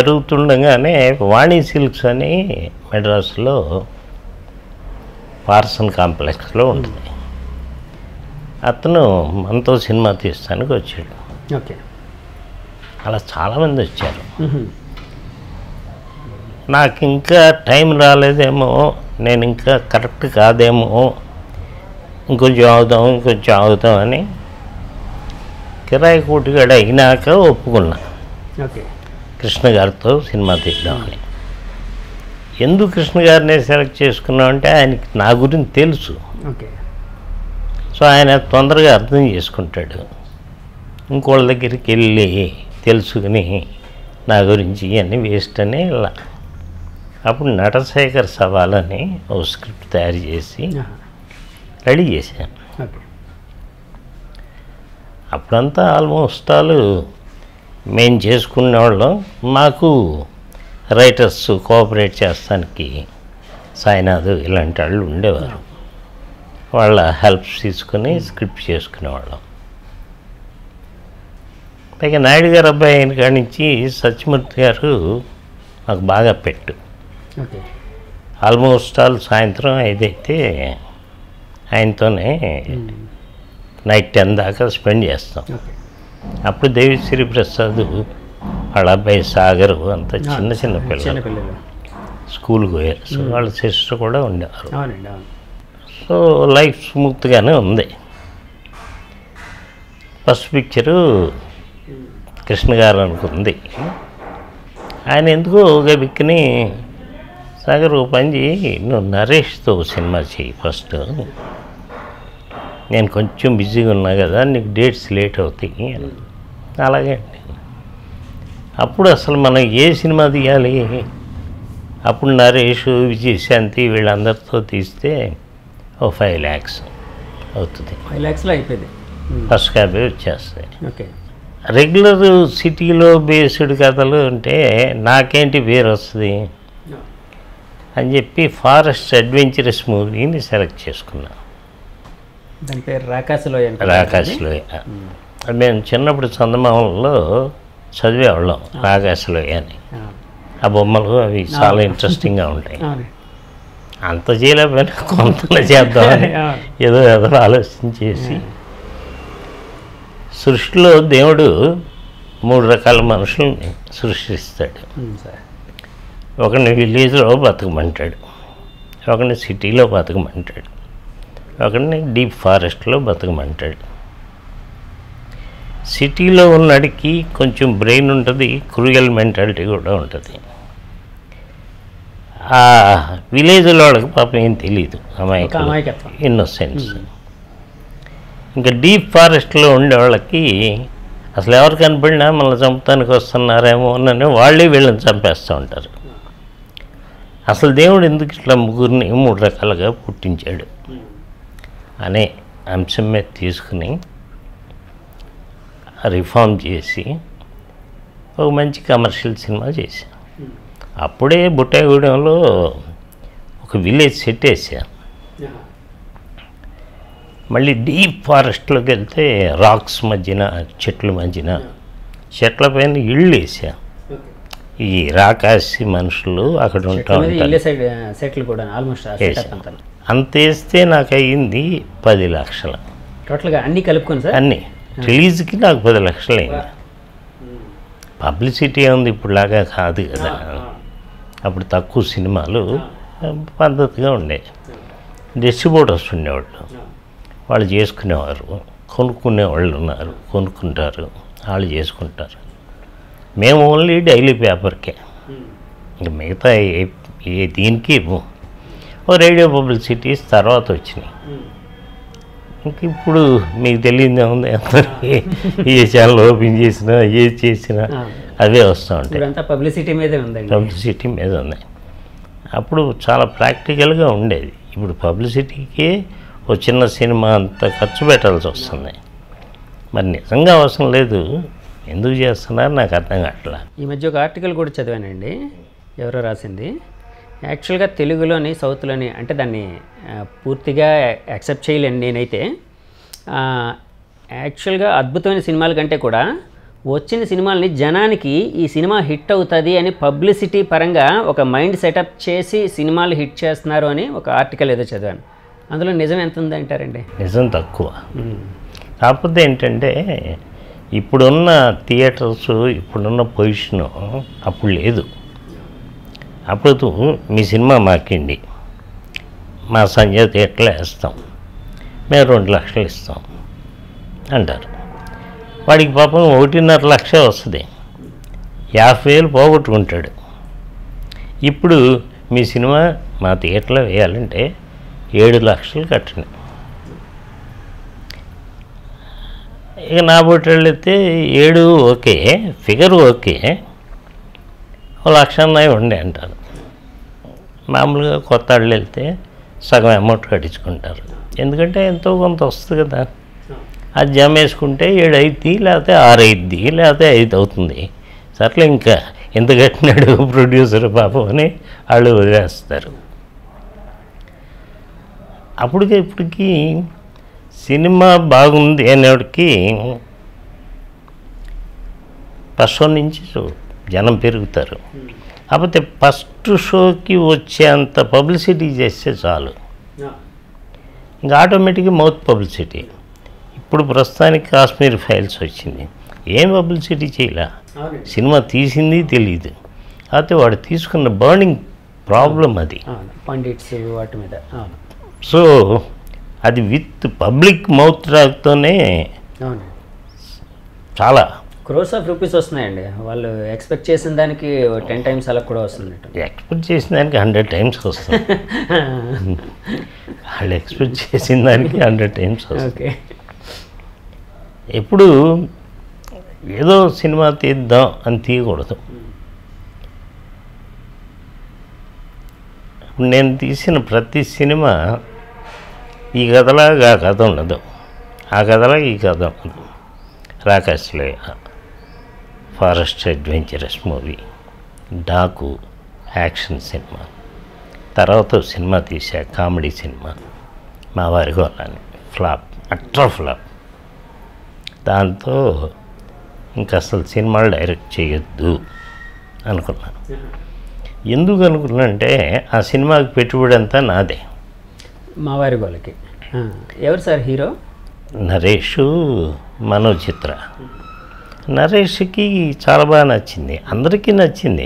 జరుగుతుండగానే వాణి silks అని మెడ్రాస్లో Parsons కాంప్లెక్స్లో ఉంటుంది అతను మనతో సినిమా తీస్తానికి వచ్చాడు ఓకే అలా చాలామంది వచ్చారు నాకు ఇంకా టైం రాలేదేమో నేను ఇంకా కరెక్ట్ కాదేమో ఇంకొంచెం ఆగుదాం ఇంకొంచెం ఆగుదాం అని కిరాయి కోటిగాడు అయినాక ఒప్పుకున్నా ఓకే కృష్ణ గారితో సినిమా తీద్దామని ఎందుకు కృష్ణ గారిని సెలెక్ట్ చేసుకున్నాం అంటే ఆయనకి నా గురించి తెలుసు ఓకే సో ఆయన తొందరగా అర్థం చేసుకుంటాడు ఇంకోళ్ళ దగ్గరికి వెళ్ళి తెలుసుకుని నా గురించి అన్నీ వేస్ట్ అని ఇలా అప్పుడు నటశేఖర్ సవాల్ అని ఓ స్క్రిప్ట్ తయారు చేసి ఆహా. రెడీ చేశాను ఓకే అప్పుడంతా ఆల్మోస్ట్ ఆల్ మేము చేసుకునేవాళ్ళం మాకు రైటర్స్ కోఆపరేట్ చేస్తానికి సాయినాథ్ ఇలాంటి వాళ్ళు ఉండేవారు వాళ్ళ హెల్ప్ తీసుకుని స్క్రిప్ట్ చేసుకునేవాళ్ళం పైగా నాయుడు గారు అబ్బాయి అయిన కాడి నుంచి సత్యమూర్తి గారు మాకు బాగా పెట్టు ఓకే ఆల్మోస్ట్ ఆల్ సాయంత్రం ఐదైతే ఆయనతోనే నైట్ టెన్ దాకా స్పెండ్ చేస్తాం ఓకే అప్పుడు దేవిశ్రీ ప్రసాద్ వాళ్ళ అబ్బాయి సాగర్ అంత చిన్న చిన్న పిల్లలు చిన్నపిల్లలు స్కూల్కి పోయారు సో వాళ్ళ సిస్టర్ కూడా ఉండేవారు అవునండి అవును సో లైఫ్ స్మూత్గానే ఉంది ఫస్ట్ పిక్చరు కృష్ణ గారు అనుకుంది ఆయన ఎందుకో ఒక బిక్కిని సాగర్ ఓ పని చేయి నువ్వు నరేష్తో సినిమా చేయి ఫస్ట్ నేను కొంచెం బిజీగా ఉన్నా కదా నీకు డేట్స్ లేట్ అవుతాయి అని. అలాగే అండి అప్పుడు అసలు మనం ఏ సినిమా తీయాలి అప్పుడు నరేష్ విజయశాంతి వీళ్ళందరితో తీస్తే ఓ ఫైవ్ ల్యాక్స్ అవుతుంది ఫైవ్ ల్యాక్స్లో అయిపోయింది ఫస్ట్ కాపీ వచ్చేస్తాయి ఓకే రెగ్యులర్ సిటీలో బేస్డ్ కథలు అంటే నాకేంటి పేరు వస్తుంది అని చెప్పి ఫారెస్ట్ అడ్వెంచరస్ మూవీని సెలెక్ట్ చేసుకున్నా దాని పేరు రాకాశలో రాకాశలో మేము చిన్నప్పుడు చందమామలో చదివేవాళ్ళం రాకాశలో అని ఆ బొమ్మలు అవి చాలా ఇంట్రెస్టింగ్గా ఉంటాయి అవును అంత చేయలేకపోయినా కొంత చేద్దామని ఏదో ఏదో ఆలోచన చేసి సృష్టిలో దేవుడు మూడు రకాల మనుషుల్ని సృష్టిస్తాడు ఉమ్, సార్ ఒకరిని విలేజ్లో బతకమంటాడు ఒకరిని సిటీలో బతకమంటాడు ఒకరిని డీప్ ఫారెస్ట్లో బతకమంటాడు సిటీలో ఉన్నడికి కొంచెం బ్రెయిన్ ఉంటుంది క్రూయల్ మెంటాలిటీ కూడా ఉంటుంది ఆ విలేజ్లో వాళ్ళకి పాపం ఏం తెలియదు ఒక అమాయకులు అమాయకత్వం ఇన్నోసెన్స్ ఇంకా డీప్ ఫారెస్ట్లో ఉండే వాళ్ళకి అసలు ఎవరు కనపడినా మనల్ని చంపడానికి వస్తున్నారేమో అని వాళ్ళే వీళ్ళని చంపేస్తూ ఉంటారు అసలు దేవుడు ఎందుకు ఇట్లా ముగ్గురిని మూడు రకాలుగా పుట్టించాడు అనే అంశం మీద తీసుకుని రిఫార్మ్ చేసి ఒక మంచి కమర్షియల్ సినిమా చేశాను అప్పుడే బుట్టాయిగూడెంలో ఒక విలేజ్ సెట్ వేసాను మళ్ళీ డీప్ ఫారెస్ట్లోకి వెళ్తే రాక్స్ మధ్యన చెట్ల మధ్యన చెట్ల పైన ఇళ్ళు వేసా ఈ రాకాసి మనుషులు అక్కడ ఉంటా చెట్ల మీద ఉంటారు ఇల్లే సైడ్ సెట్లు కూడా ఆల్మోస్ట్ వేసా అంత వేస్తే నాకు అయ్యింది పది లక్షలు టోటల్గా అన్ని కలుపుకొని సార్ అన్నీ రిలీజ్కి నాకు పది లక్షలు అయింది పబ్లిసిటీ ఉంది ఇప్పుడులాగా కాదు కదా అప్పుడు తక్కువ సినిమాలు పద్ధతిగా ఉండేవి డిస్ట్రిబ్యూటర్స్ ఉండేవాళ్ళు వాళ్ళు చేసుకునేవారు కొనుక్కునే వాళ్ళు ఉన్నారు కొనుక్కుంటారు వాళ్ళు చేసుకుంటారు మేము ఓన్లీ డైలీ పేపర్కే ఇంక మిగతా ఏ ఏ దీనికి ఇవ్వం. ఓ రేడియో పబ్లిసిటీస్ తర్వాత వచ్చినాయి ఇంక ఇప్పుడు మీకు తెలియదే ఉంది అందరికీ ఏ ఛానల్ ఓపెన్ చేసినా ఏ చేసినా అవే వస్తూ ఉంటాయి ఇప్పుడంతా పబ్లిసిటీ మీదే ఉందండి పబ్లిసిటీ మీద ఉన్నాయి అప్పుడు చాలా ప్రాక్టికల్గా ఉండేది ఇప్పుడు పబ్లిసిటీకి ఓ చిన్న సినిమా అంత ఖర్చు పెట్టాల్సి వస్తుంది మరి నిజంగా అవసరం లేదు ఎందుకు చేస్తున్నారు నాకు అర్థం కావట్లా ఈ మధ్య ఒక ఆర్టికల్ కూడా చదివానండి ఎవరో రాసింది యాక్చువల్గా తెలుగులోని సౌత్లోని అంటే దాన్ని ఆ, పూర్తిగా యాక్సెప్ట్ చేయలేను నేనైతే ఆ, యాక్చువల్గా అద్భుతమైన సినిమాల కంటే కూడా వచ్చిన సినిమాల్ని జనానికి ఈ సినిమా హిట్ అవుతుంది అని పబ్లిసిటీ పరంగా ఒక మైండ్ సెటప్ చేసి సినిమాలు హిట్ చేస్తున్నారు అని ఒక ఆర్టికల్ ఏదో చదివాను అందులో నిజం ఎంత ఉంది అంటారండి నిజం తక్కువ కాకపోతే ఏంటంటే ఇప్పుడున్న థియేటర్స్ ఇప్పుడున్న పొజిషను అప్పుడు లేదు అప్పుడు మీ సినిమా మాకిండి మా సంజయ్ థియేటర్లో వేస్తాం మేము రెండు లక్షలు ఇస్తాం అంటారు వాడికి పాపం ఒకటిన్నర లక్ష వస్తుంది యాభై వేలు పోగొట్టుకుంటాడు ఇప్పుడు మీ సినిమా మా థియేటర్లో వేయాలంటే ఏడు లక్షలు కట్టండి ఇక నా బొట్టెళ్ళు అయితే ఏడు ఓకే ఫిగర్ ఓకే ఓ లక్ష అన్నవి ఉండే అంటారు మామూలుగా కొత్త వాళ్ళు వెళ్తే సగం అమౌంట్ కట్టించుకుంటారు ఎందుకంటే ఎంతో కొంత వస్తుంది కదా అది జమ వేసుకుంటే ఏడు అయిద్ది లేకపోతే ఆరు అయిద్ది లేకపోతే ఐదు అవుతుంది సర్లే ఇంకా ఎంత కట్టినాడు ప్రొడ్యూసర్ పాపం అని వాళ్ళు వదిలేస్తారు అప్పటికి ఇప్పటికి సినిమా బాగుంది అనేవాడికి ఫస్ట్ షో నుంచి చూ- జనం పెరుగుతారు కాకపోతే ఫస్ట్ షోకి వచ్చేంత పబ్లిసిటీ చేస్తే చాలు ఇంకా ఆటోమేటిక్గా మౌత్ పబ్లిసిటీ ఇప్పుడు ప్రస్తుతానికి కాశ్మీర్ ఫైల్స్ వచ్చింది ఏం పబ్లిసిటీ చేయలే సినిమా తీసింది తెలియదు కాకపోతే వాడు తీసుకున్న బర్నింగ్ ప్రాబ్లం అది అవును పండిట్స్ వాటి మీద అవును సో అది విత్ పబ్లిక్ మౌత్ రాక్తోనే అవును చాలా క్రోస్ ఆఫ్ రూపీస్ వస్తున్నాయండి వాళ్ళు ఎక్స్పెక్ట్ చేసిన దానికి టెన్ టైమ్స్ అలా కూడా వస్తుంది ఎక్స్పెక్ట్ చేసిన దానికి హండ్రెడ్ టైమ్స్ వస్తుంది వాళ్ళు ఎక్స్పెక్ట్ చేసిన దానికి హండ్రెడ్ టైమ్స్ వస్తుంది ఓకే ఎప్పుడు ఏదో సినిమా తీద్దాం అని తీయకూడదు ఇప్పుడు నేను తీసిన ప్రతి సినిమా ఈ కథలాగా ఆ కథ ఉండదు ఆ కథలా ఈ కథ ఉండదు రాకాశ్లే ఫారెస్ట్ అడ్వెంచరస్ మూవీ డాకు యాక్షన్ సినిమా తర్వాత సినిమా తీసా కామెడీ సినిమా మా వారి గోళాన్ని ఫ్లాప్ అట్రా ఫ్లాప్ దాంతో ఇంకా అసలు సినిమాలు డైరెక్ట్ చేయొద్దు అనుకున్నాను ఎందుకు అనుకున్నానంటే ఆ సినిమాకి పెట్టుబడి అంతా నాదే మా వారి గోలకి ఆ, ఎవరు సార్ హీరో నరేష్ మనోజ్ చిత్ర నరేష్కి చాలా బాగా నచ్చింది అందరికీ నచ్చింది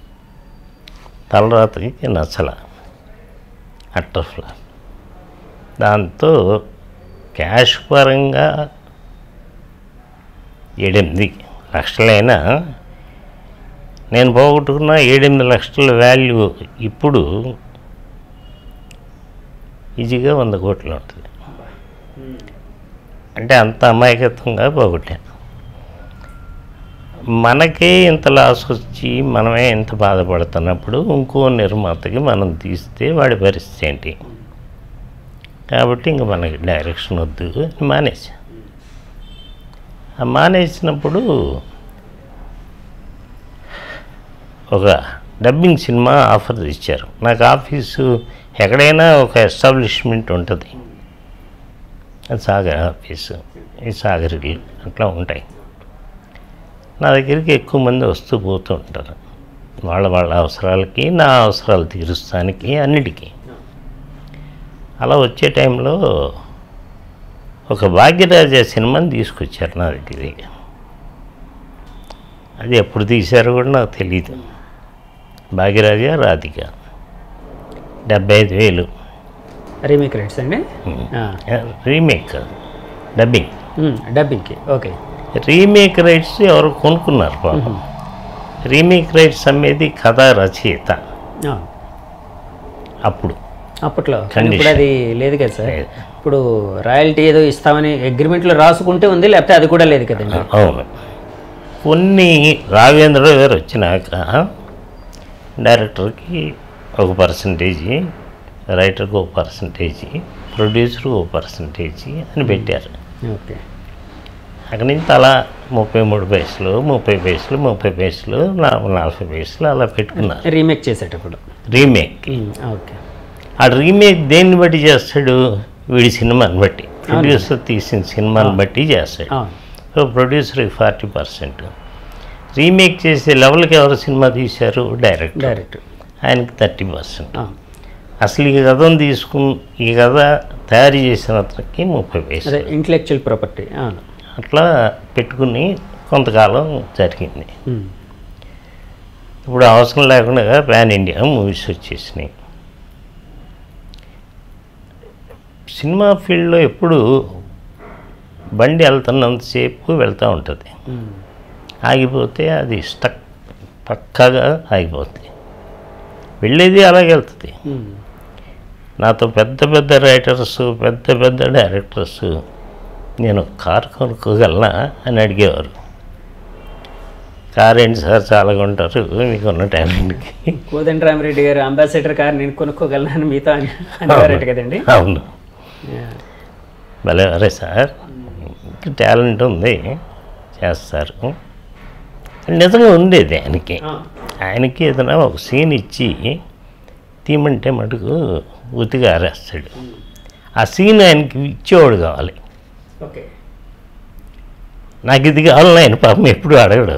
తలరాతకి నచ్చల అట్టర్ఫ్లా దాంతో క్యాష్ పరంగా ఏడెనిమిది లక్షలైనా నేను పోగొట్టుకున్న ఏడెనిమిది లక్షల వాల్యూ ఇప్పుడు ఈజీగా వంద కోట్లు ఉంటుంది అంటే అంత అమాయకత్వంగా పోగొట్టాను మనకే ఇంత లాస్ వచ్చి మనమే ఇంత బాధపడుతున్నప్పుడు ఇంకో నిర్మాతకి మనం తీస్తే వాడి పరిస్థితి ఏంటి కాబట్టి ఇంక మనకి డైరెక్షన్ వద్దు అని మానేసా ఆ మానేసినప్పుడు ఒక డబ్బింగ్ సినిమా ఆఫర్ ఇచ్చారు నాకు ఆఫీసు ఎక్కడైనా ఒక ఎస్టాబ్లిష్మెంట్ ఉంటుంది అది సాగర్ ఆఫీసు ఈ సాగర్కి అట్లా ఉంటాయి నా దగ్గరికి ఎక్కువ మంది వస్తూ పోతూ ఉంటారు వాళ్ళ వాళ్ళ అవసరాలకి నా అవసరాలు తీరుస్తానికి అన్నిటికీ అలా వచ్చే టైంలో ఒక భాగ్యరాజ సినిమాని తీసుకొచ్చారు నా దగ్గరికి అది ఎప్పుడు తీశారో కూడా నాకు తెలియదు భాగ్యరాజ రాధిక డెబ్బై ఐదు వేలు రీమేక్ రైట్స్ అండి ఆ, రీమేక్ డబ్బింగ్ ఉమ్, డబ్బింగ్కి ఓకే రీమేక్ రైట్స్ ఎవరు కొనుక్కున్నారు పాపం రీమేక్ రైట్స్ అమ్మేది కథ రచయిత ఆ, అప్పుడు అప్పట్లో కానీ Condition. ఇప్పుడు అది లేదు కదా సార్ లేదు. ఇప్పుడు రాయల్టీ ఏదో ఇస్తామని అగ్రిమెంట్లో రాసుకుంటే ఉంది లేకపోతే అది కూడా లేదు కదండి అవును కొన్ని రాఘవేంద్ర గారు వచ్చినాక డైరెక్టర్కి ఒక పర్సంటేజీ రైటర్కి ఒక పర్సంటేజీ ప్రొడ్యూసర్కి ఒక పర్సంటేజీ అని పెట్టారు ఓకే అక్కడి నుంచి అలా ముప్పై మూడు పైసలు ముప్పై పైసలు ముప్పై పైసలు నా- నలభై పైసలు అలా పెట్టుకున్నారు రీమేక్ చేసేటప్పుడు రీమేక్ ఉమ్, ఓకే ఆ రీమేక్ దేన్ని బట్టి చేస్తాడు వీడి సినిమాని బట్టి ప్రొడ్యూసర్ తీసిన సినిమాని బట్టి చేస్తాడు అవును ప్రొడ్యూసర్కి ఫార్టీ పర్సెంట్ రీమేక్ చేసే లెవెల్కి ఎవరు సినిమా తీశారు డైరెక్టర్ డైరెక్ట్ ఆయనకి థర్టీ పర్సెంట్ అసలు ఈ కథను తీసుకుని ఈ కథ తయారు చేసిన అతనికి ముప్పై అదే పైసలు ఇంటలెక్చువల్ ప్రాపర్టీ అవును అట్లా పెట్టుకుని కొంతకాలం జరిగింది ఉమ్. ఇప్పుడు అవసరం లేకుండా ప్యాన్ ఇండియా మూవీస్ వచ్చేసినాయి సినిమా ఫీల్డ్లో ఎప్పుడు బండి వెళ్తున్నంతసేపు వెళ్తూ ఉంటుంది ఉమ్. ఆగిపోతే అది స్టక్ పక్కాగా ఆగిపోతుంది వెళ్ళేది అలాగే వెళ్తుంది ఉమ్. నాతో పెద్ద పెద్ద రైటర్స్ పెద్ద పెద్ద డైరెక్టర్స్ నేను కారు కొనుక్కోగలనా అని అడిగేవారు కార్ ఏంటి సార్ చాలా కొంటారు మీకున్న టాలెంట్కి కోదండ రామిరెడ్డి గారు అంబాసిడర్ కార్ నేను కొనుక్కోగలను మీతో అని అనేవారట కదండి అవును భలే అరే సార్ టాలెంట్ ఉంది చేస్తారు నిజంగా ఉండేది ఆయనకి ఆయనకి ఏదైనా ఒక సీన్ ఇచ్చి తీయమంటే మటుకు ఉతిగా ఆరేస్తాడు ఆ సీన్ ఆయనకి ఇచ్చేవాడు కావాలి ఓకే నాకు ఇది కావాలని ఆయన పాపం ఎప్పుడు అడగడు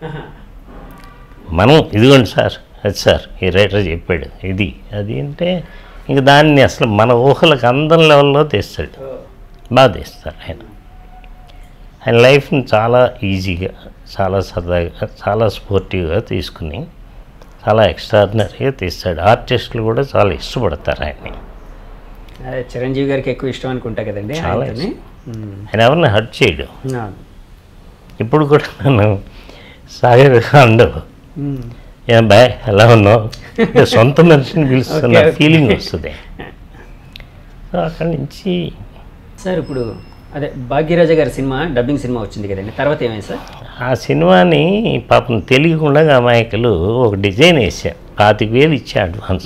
మనం ఇదిగోండి సార్ అది సార్ ఈ రైటర్ చెప్పాడు ఇది అది అంటే ఇంక దాన్ని అసలు మన ఊహలకు అందం లెవెల్లో తెస్తాడు బాగా తీస్తారు ఆయన ఆయన లైఫ్ని చాలా ఈజీగా చాలా సరదాగా చాలా స్పోర్టివ్గా తీసుకుని చాలా ఎక్స్ట్రాడినరీగా తీస్తాడు ఆర్టిస్టులు కూడా చాలా ఇష్టపడతారు ఆయన్ని అదే చిరంజీవి గారికి ఎక్కువ ఇష్టం అనుకుంటా కదండి చాలా ఆయనతోని. ఉమ్. ఆయన ఎవరిని హర్ట్ చేయడు అవును. ఇప్పుడు కూడా నన్ను సాగర్ అండవు ఉమ్. ఏం బాయ్ ఎలా ఉన్నావు అంటే సొంత మనిషిని పిలుస్తున్న Okay, okay. ఫీలింగ్ వస్తుంది సో అక్కడి నుంచి సార్ ఇప్పుడు అదే భాగ్యరాజ గారి సినిమా డబ్బింగ్ సినిమా వచ్చింది కదండి తర్వాత ఏమైంది సార్ ఆ సినిమాని పాపం తెలియకుండా అమాయకులు ఒక డిజైన్ వేసారు పాతిక వేలు ఇచ్చే అడ్వాన్స్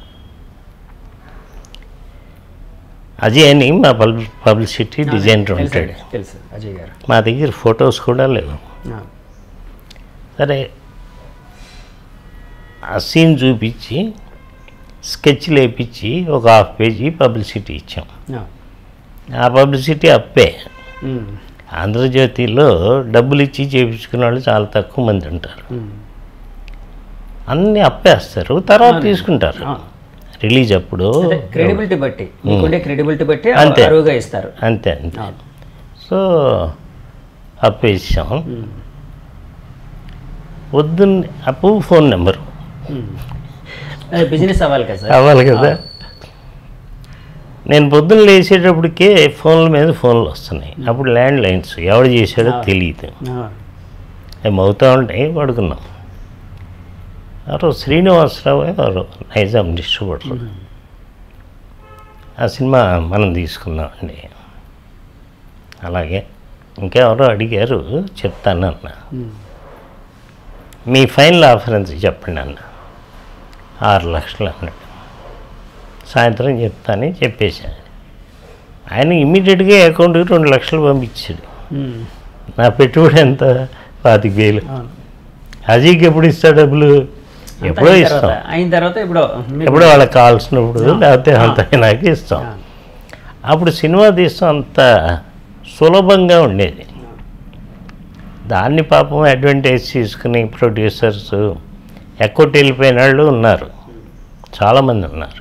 అజయ్ అని మా పబ్ పబ్లిసిటీ డిజైనర్ తెలుసు ఉంటాడు తెలుసు అజయ్ గారు మా దగ్గర ఫొటోస్ కూడా లేవు ఆ. సరే ఆ సీన్ చూపించి స్కెచ్లు వేపించి ఒక హాఫ్ పేజీ పబ్లిసిటీ ఇచ్చాం ఆ. ఆ పబ్లిసిటీ అప్పే ఉమ్. ఆంధ్రజ్యోతిలో డబ్బులు ఇచ్చి చేయించుకునే వాళ్ళు చాలా తక్కువ మంది ఉంటారు ఉమ్. అన్నీ అప్పేస్తారు తర్వాత తీసుకుంటారు ఆ. రిలీజ్ అప్పుడు అదే క్రెడిబిలిటీ బట్టి మీకుండే క్రెడిబిలిటీ బట్టి అంతే. అరువుగా ఇస్తారు అంతే అంతే ఆ. సో అప్పేసాం ఉమ్. పొద్దున్న అప్పు ఫోన్ నెంబరు ఉమ్. అదే బిజినెస్ అవ్వాలి కదా సార్ అవ్వాలి కదా నేను పొద్దున్న లేచేటప్పటికే ఫోన్ల మీద ఫోన్లు వస్తున్నాయి అప్పుడు ల్యాండ్ లైన్స్ ఎవడు చేశాడో తెలియదు ఆ. అవి మౌతా ఉంటాయి పడుకున్నాం ఎవరో శ్రీనివాసరావు ఎవరో నైజాం డిస్ట్రిబ్యూటర్ ఆ సినిమా మనం తీసుకున్నాం అండి అలాగే ఇంకెవరో అడిగారు చెప్తాను అన్న ఉమ్. మీ ఫైనల్ ఆఫర్ ఎంత చెప్పండి అన్న ఆరు లక్షలు అన్నాడు సాయంత్రం చెప్తానని చెప్పేశాను ఆయన ఇమ్మీడియట్గా అకౌంట్కి రెండు లక్షలు పంపించాడు ఉమ్. నా పెట్టుబడి ఎంత పాతిక వేలు అవును. అజీకి ఎప్పుడు ఇస్తా డబ్బులు అంతా ఎప్పుడో అయిన ఇస్తాం తర్వాత- అయిన తర్వాత ఇప్పుడు మీకు- ఎప్పుడో వాళ్ళకి కావాల్సినప్పుడు లేకపోతే అంత అయినాక ఇస్తాం ఆ. అప్పుడు సినిమా తీస్తాం అంత సులభంగా ఉండేది దాన్ని పాపం అడ్వాంటేజ్ తీసుకుని ప్రొడ్యూసర్స్ ఎక్కువ వెళ్ళిపోయిన వాళ్ళు ఉన్నారు చాలామంది ఉన్నారు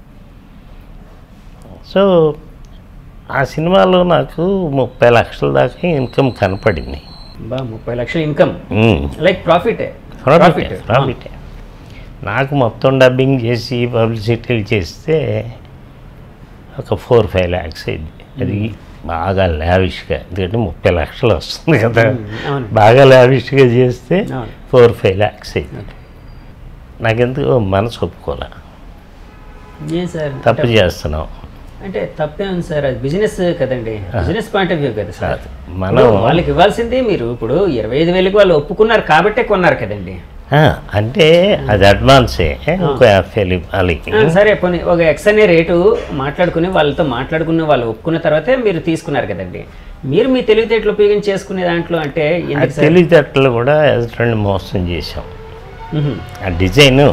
సో ఆ సినిమాలో నాకు ముప్పై లక్షల దాకా ఇన్కమ్ కనపడింది బా ముప్పై లక్షల income um. Like profit profit profit నాకు మొత్తం డబ్బింగ్ చేసి పబ్లిసిటీలు చేస్తే ఒక ఫోర్ ఫైవ్ ల్యాక్స్ అయింది అది బాగా లావిష్గా ఎందుకంటే ముప్పై లక్షలు వస్తుంది కదా అవును బాగా లావిష్గా చేస్తే అవును ఫోర్ ఫైవ్ ల్యాక్స్ అయింది నాకెందుకు మనసు ఒప్పుకోలే ఏం సార్ తప్పు చేస్తున్నాం అంటే తప్పే ఉంది సార్ అది బిజినెస్ కదండి బిజినెస్ పాయింట్ ఆఫ్ వ్యూ కదా సార్ మనం ఇప్పుడు వాళ్ళకి ఇవ్వాల్సింది మీరు ఇప్పుడు ఇరవై ఐదు వేలకి వాళ్ళు ఒప్పుకున్నారు కాబట్టే కొన్నారు కదండి ఆ, అంటే అది అడ్వాన్సే ఒక యాభై వేలు ఇవ్వాలి ఆ, సరే పోనీ ఒక ఎక్స్ అనే రేటు మాట్లాడుకుని వాళ్ళతో మాట్లాడుకుని వాళ్ళు ఒప్పుకున్న తర్వాతే మీరు తీసుకున్నారు కదండి మీరు మీ తెలివితేటలు ఉపయోగించి చేసుకునే దాంట్లో అంటే ఆ ఎందుకు సార్ తెలివితేటలు కూడా ఎదుటి మోసం చేసాం మ్మ్. ఆ డిజైను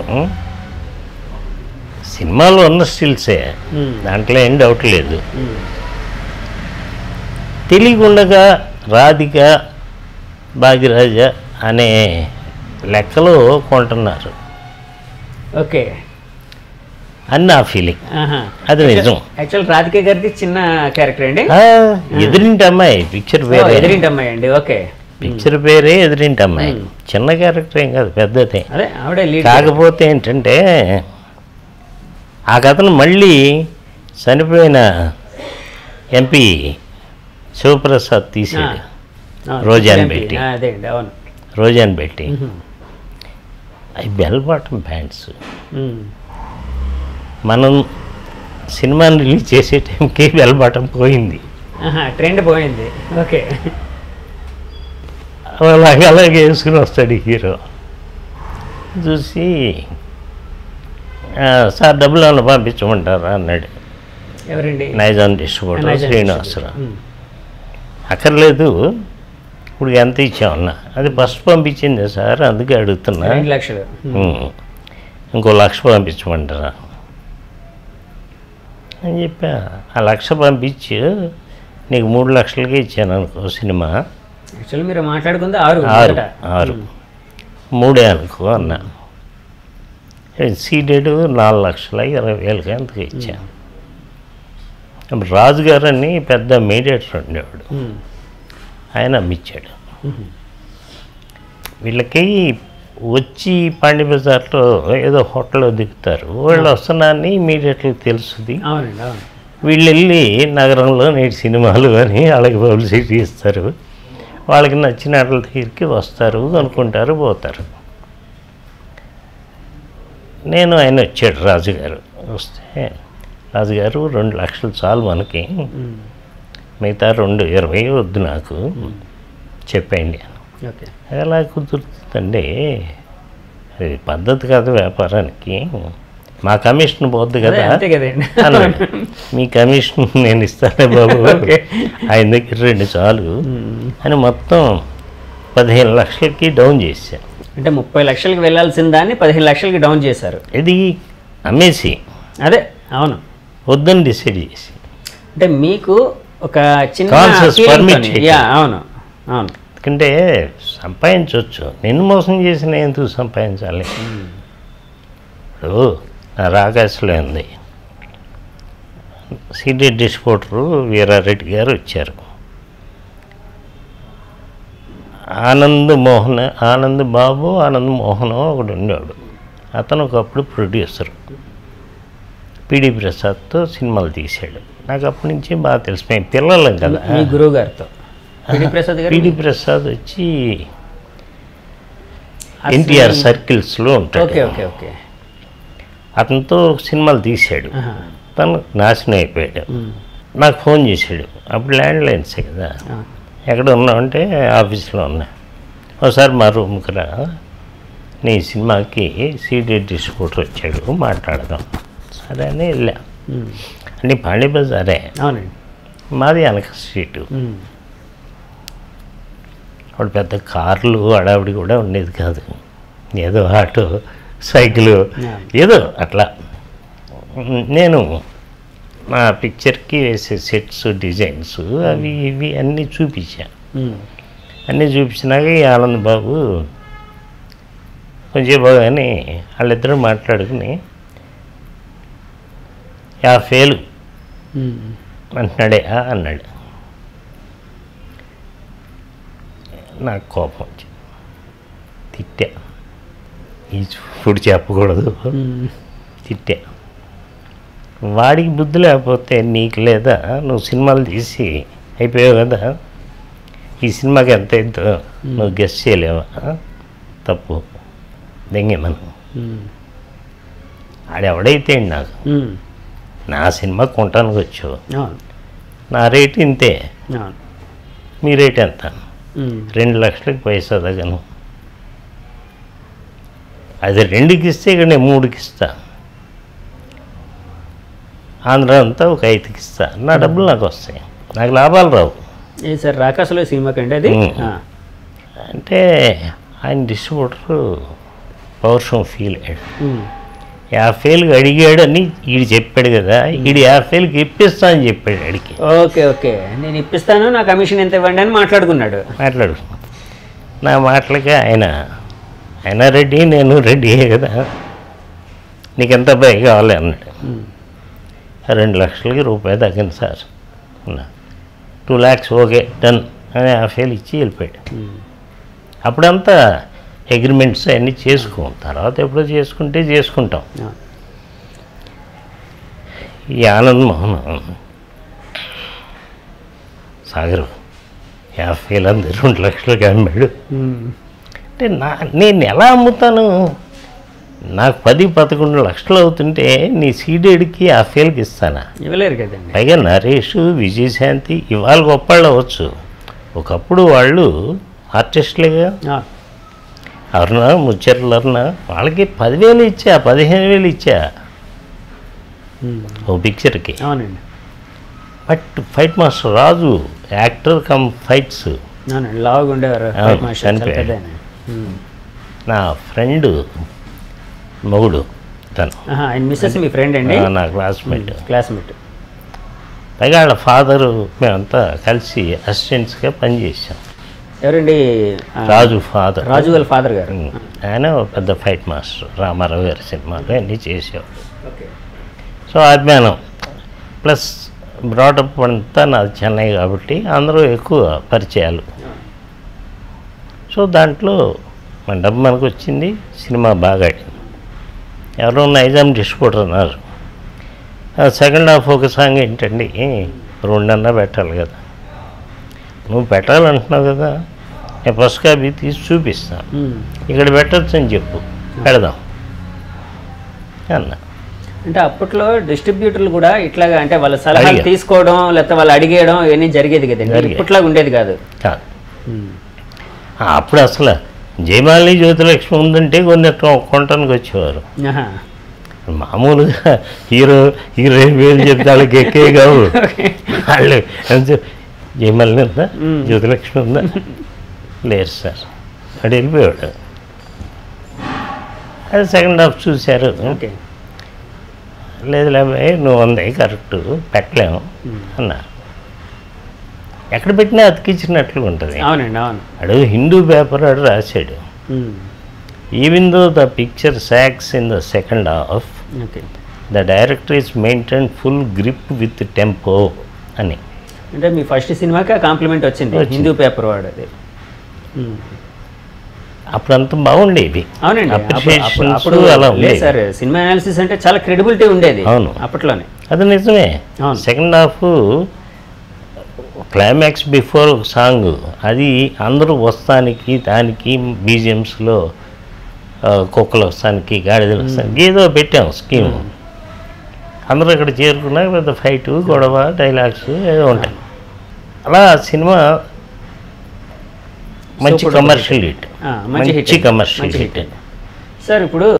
సినిమాలో ఉన్న స్టిల్సే మ్మ్. దాంట్లో ఏం డౌట్ లేదు మ్మ్. తెలియకుండగా రాధిక భాగ్యరాజ అనే లెక్కలో కొంటున్నారు ఓకే అని నా ఫీలింగ్ ఆహా. అది నిజం యాక్చువల్ రాధిక గారిది చిన్న క్యారెక్టర్ అండి ఆ, ఎదురింటి అమ్మాయి పిక్చర్ ఓ, పేరే ఎదిరింటి అమ్మాయి అండి ఓకే పిక్చర్ పేరే ఎదురింటి అమ్మాయి చిన్న క్యారెక్టర్ ఏం కాదు పెద్దదే అదే ఆవిడే లీడ్ కాకపోతే ఏంటంటే ఆ కథను మళ్ళీ చనిపోయిన ఎంపీ శివప్రసాద్ తీసాడు రోజాని పెట్టి. అదే అండి అవును రోజాని పెట్టి అవి బెల్ బాటమ్ ప్యాంట్స్ ఉమ్. మనం సినిమాని రిలీజ్ చేసే టైంకి బెల్ బాటమ్ పోయింది ఆహా, ట్రెండ్ పోయింది ఓకే అలాగే అలాగే వేసుకుని వస్తాడు ఈ హీరో చూసి "ఆ, సార్ డబ్బులు ఏమైనా పంపించమంటారా అన్నాడు ఎవరండి నైజాం డిస్ట్రిబ్యూటర్ నైజాం శ్రీనివాసరావు ఉమ్. అక్కర్లేదు ఇప్పుడు ఎంత ఇచ్చామన్నా అది ఫస్ట్ పంపించింది సార్ అందుకే అడుగుతున్నా రెండు లక్షలు ఉమ్. ఉమ్. ఇంకో లక్ష పంపించమంటారా అని చెప్పా ఆ లక్ష పంపించి నీకు మూడు లక్షలకే ఇచ్చాను అనుకో సినిమా యాక్చువల్లీ మీరు మాట్లాడుకుంది ఆరు ఆరు మొదట. ఆరు మూడే అనుకో అన్నా సీడెడ్ నాలుగు లక్షల ఇరవై వేలకి ఎంతకు ఇచ్చా అప్పుడు రాజుగారు అని పెద్ద మీడియేటర్ ఉండేవాడు ఉమ్. ఆయన అమ్మిచ్చాడు వీళ్ళకి వచ్చి పాండి బజార్లో ఏదో హోటల్లో దిగుతారు వాళ్ళు వస్తున్నారని ఇమీడియట్గా తెలుస్తుంది అవునండి అవును వీళ్ళు వెళ్ళి నగరంలో నేటి సినిమాలు అని వాళ్ళకి పబ్లిసిటీ ఇస్తారు వాళ్ళకి నచ్చిన వాటి దగ్గరికి వస్తారు అనుకుంటారు పోతారు నేను ఆయన వచ్చాడు రాజుగారు వస్తే రాజుగారు రెండు లక్షలు చాలు మనకి ఉమ్. మిగతా రెండు ఇరవై వద్దు నాకు చెప్పండి అని ఓకే ఎలా కుదురుతుందండి అది పద్ధతి కాదు వ్యాపారానికి మా కమిషన్ పోద్ది అదే, కదా అంతే కదండి అన్నాడు మీ కమిషన్ నేను ఇస్తానే బాబు ఓకే. ఆయన దగ్గర రెండు చాలు ఉమ్. అని మొత్తం పదిహేను లక్షలకి డౌన్ చేశాను అంటే ముప్పై లక్షలకి వెళ్ళాల్సిన దాన్ని పదిహేను లక్షలకి డౌన్ చేశారు ఇది అమ్మేసి అదే అవును వద్దని డిసైడ్ చేసి అంటే మీకు ఒక చిన్న Conscious feeling permit తోని- చేయటం. యా అవును అవును ఎందుకంటే సంపాదించవచ్చు నిన్ను మోసం చేసిన ఎందుకు సంపాదించాలి ఇప్పుడు నా రాకాశలో ఉంది సిటీ డిస్పోటరు వీరారెడ్డి గారు వచ్చారు ఆనంద్ మోహన్ ఆనంద్ బాబు ఆనంద్ మోహన్ ఒకడు ఉండేవాడు అతను ఒకప్పుడు ప్రొడ్యూసర్ పిడి ప్రసాద్తో సినిమాలు తీశాడు నాకు అప్పటి నుంచి బాగా తెలుసు మేము పిల్లలం కదా మీ గురువు గారితో పిడి ప్రసాద్ గారు పిడి ప్రసాద్ వచ్చి అసలు- ఎన్టీఆర్ సర్కిల్స్లో ఉంటాడు ఓకే ఓకే ఓకే అతనితో సినిమాలు తీశాడు ఆహా. తను నాశనం అయిపోయాడు ఉమ్. నాకు ఫోన్ చేశాడు అప్పుడు ల్యాండ్ లైన్సే కదా ఆ. ఎక్కడ ఉన్నావంటే ఆఫీస్లో ఉన్నా ఒకసారి మా రూమ్కి రా నీ సినిమాకి సీడీ డిస్ట్రిబ్యూటర్ వచ్చాడు మాట్లాడదాం సరే అని వెళ్ళా ఉమ్. అన్నీ పాండి బజారే అవునండి మాది వెనక స్ట్రీటు ఉమ్. అప్పుడు పెద్ద కార్లు అడావిడి కూడా ఉండేది కాదు ఏదో ఆటో సైకిల్ Yeah. ఏదో అట్లా నేను మా పిక్చర్కి వేసే సెట్స్ డిజైన్స్ అవి ఇవి అన్నీ చూపించాను ఉమ్. అన్నీ చూపించినాక ఈ ఆనంద్ బాబు కొంచెం బాగానే వాళ్ళిద్దరూ మాట్లాడుకుని యా ఫేలు ఉమ్. అంటున్నాడే "ఆ" అన్నాడు నాకు కోపం వచ్చింది తిట్టా ఇప్పుడు చెప్పకూడదు ఉమ్. తిట్టా వాడికి బుద్ధి లేకపోతే నీకు లేదా నువ్వు సినిమాలు తీసి అయిపోయావు కదా ఈ సినిమాకి ఎంత అయిందో నువ్వు గెస్ట్ చేయలేవా తప్పు దెంగే మనం ఉమ్. ఆడెవడైతే నాకు ఉమ్. నా సినిమా కొనటానికి వచ్చావు అవును నా రేటు ఇంతే అవును మీ రేట్ ఎంత ఉమ్. రెండు లక్షలకి పైసా తగను అది రెండుకి ఇస్తే ఇక్కడ నేను మూడుకి ఇస్తా ఆంధ్ర అంతా ఒక ఐదుకి ఇస్తా నా డబ్బులు నాకు వస్తాయి నాకు లాభాలు రావు ఏ సార్ రాకాసులో సినిమాకి అండి అది ఉమ్. ఆ. అంటే ఆయన డిస్ట్రిబ్యూటర్ పౌరుషం ఫీల్ అయ్యాడు ఉమ్. యాభైలకు అడిగాడని ఈడు చెప్పాడు కదా ఈడు యాభైలకు ఇప్పిస్తా అని చెప్పాడు అడిగి ఓకే ఓకే నేను ఇప్పిస్తాను నా కమిషన్ ఎంత ఇవ్వండి అని మాట్లాడుకున్నాడు మాట్లాడు నా మాటలకి ఆయన ఆయన రెడీ నేను రెడీయే కదా నీకు ఎంత భయ కావాలి అన్నాడు ఉమ్. రెండు లక్షలకి రూపాయి తగ్గింది సార్ అన్నా టూ ల్యాక్స్ ఓకే డన్ అని యాభైలు ఇచ్చి వెళ్ళిపోయాడు ఉమ్. అప్పుడంతా అగ్రిమెంట్స్ అన్నీ చేసుకోం తర్వాత ఎప్పుడో చేసుకుంటే చేసుకుంటాం ఆ. ఈ ఆనంద్ మోహన్ సాగరు యాభై అంది రెండు లక్షలకి అమ్మాడు ఉమ్. అంటే నా నేను ఎలా అమ్ముతాను నాకు పది పదకొండు లక్షలు అవుతుంటే నీ సీడెడ్కి యాభైలకి ఇస్తానా ఇవ్వలేరు కదండి పైగా నరేష్ విజయశాంతి ఇవాళ గొప్పళ్ళు అవ్వచ్చు ఒకప్పుడు వాళ్ళు ఆర్టిస్టులుగా ఆ. అరుణ ముచ్చర్లు అరుణ వాళ్ళకి పదివేలు ఇచ్చా పదిహేను వేలు ఇచ్చా ఉమ్. ఓ పిక్చర్కి అవునండి but fight master Raju actor cum fights అవునండి లావుగా ఉండేవారు అవును, ఫైట్ మాస్టర్ చాలా చనిపోయాడు. పెద్ద ఆయన. ఉమ్. నా ఫ్రెండ్ మొగుడు తను ఆహా, ఆయన మిస్సెస్ మీ ఫ్రెండ్ అండి ఆ, నా క్లాస్మేట్ క్లాస్మేట్ పైగా వాళ్ళ ఫాదరు మేమంతా కలిసి అసిస్టెంట్స్గా పనిచేసాం ఎవరండి ఆ, రాజు ఫాదర్ రాజు వాళ్ళ ఫాదర్ గారు ఆయన ఓ పెద్ద ఫైట్ మాస్టర్ రామారావు గారి సినిమాలు అన్నీ చేసేవాడు ఓకే సో అభిమానం ప్లస్ బ్రాటప్ అంతా నాది చెన్నై కాబట్టి అందరూ ఎక్కువ పరిచయాలు సో దాంట్లో మన డబ్బు మనకు వచ్చింది సినిమా బాగా ఆడింది ఎవరో నైజాం డిస్ట్రిబ్యూటర్ అన్నారు సెకండ్ హాఫ్ ఒక సాంగ్ ఏంటండి రెండన్నా పెట్టాలి కదా నువ్వు పెట్టాలంటున్నావు కదా నేను ఫస్ట్ కాపీ తీసి చూపిస్తాను ఉమ్. ఇక్కడ పెట్టచ్చు అని చెప్పు పెడదాం అన్నా అంటే అప్పట్లో డిస్ట్రిబ్యూటర్లు కూడా ఇట్లాగా అంటే వాళ్ళ సలహాలు అడిగారు. తీసుకోవడం లేకపోతే వాళ్ళు అడిగేయడం ఇవన్నీ జరిగేది కదండి జరిగాయి. ఇప్పట్లాగా ఉండేది కాదు కాదు ఆ, అప్పుడు అసలు జయమాలిని జ్యోతిలక్ష్మి ఉందంటే కొన్ని కొనటానికి వచ్చేవారు ఆహా. మామూలుగా హీరో హీరోయిన్ పేరు చెప్తే వాళ్ళకి ఎక్కే కావు వాళ్ళు ఎంత జయమాలిని ఉందా మ్మ్. జ్యోతిలక్ష్మి ఉందా లేరు సార్ అటు వెళ్ళిపోయాడు అది సెకండ్ హాఫ్ చూశారు ఓకే లేదు లేబాయ్ నువ్వు ఉంది కరెక్ట్ పెట్టలేము అన్నారు ఎక్కడ పెట్టినా అతికించినట్లు ఉంటుంది అవునండి అవును అడు హిందూ పేపర్ అడు రాశాడు um. Even though the picture sags in the second half okay the director is maintain full grip with tempo అని అంటే మీ ఫస్ట్ సినిమాకి కాంప్లిమెంట్ వచ్చింది వచ్చింది. హిందూ పేపర్ వాడు అది ఉమ్. అప్పుడంతా బాగుండేవి అవునండి అప్పుడు- అప్పుడు Appreciations అప్పుడు అలా లేదు ఉండేవి సార్ సినిమా అనాలిసిస్ అంటే చాలా క్రెడిబిలిటీ ఉండేది అవును. అప్పట్లోనే అది నిజమే అవును. సెకండ్ హాఫ్ క్లైమాక్స్ బిఫోర్ ఒక సాంగ్ అది అందరూ వస్తానికి దానికి బీజిఎమ్స్లో కుక్కలు వస్తానికి గాడిదలు వస్తానికి ఏదో పెట్టాం స్కీమ్ అందరూ ఇక్కడ చేరుకున్నాక పెద్ద ఫైట్ గొడవ డైలాగ్స్ ఏదో ఉంటాయి అలా సినిమా మంచి Super duper కమర్షియల్ హిట్ ఆ, మంచి హిట్ మంచి కమర్షియల్ మంచి హిట్ హిట్ సార్ ఇప్పుడు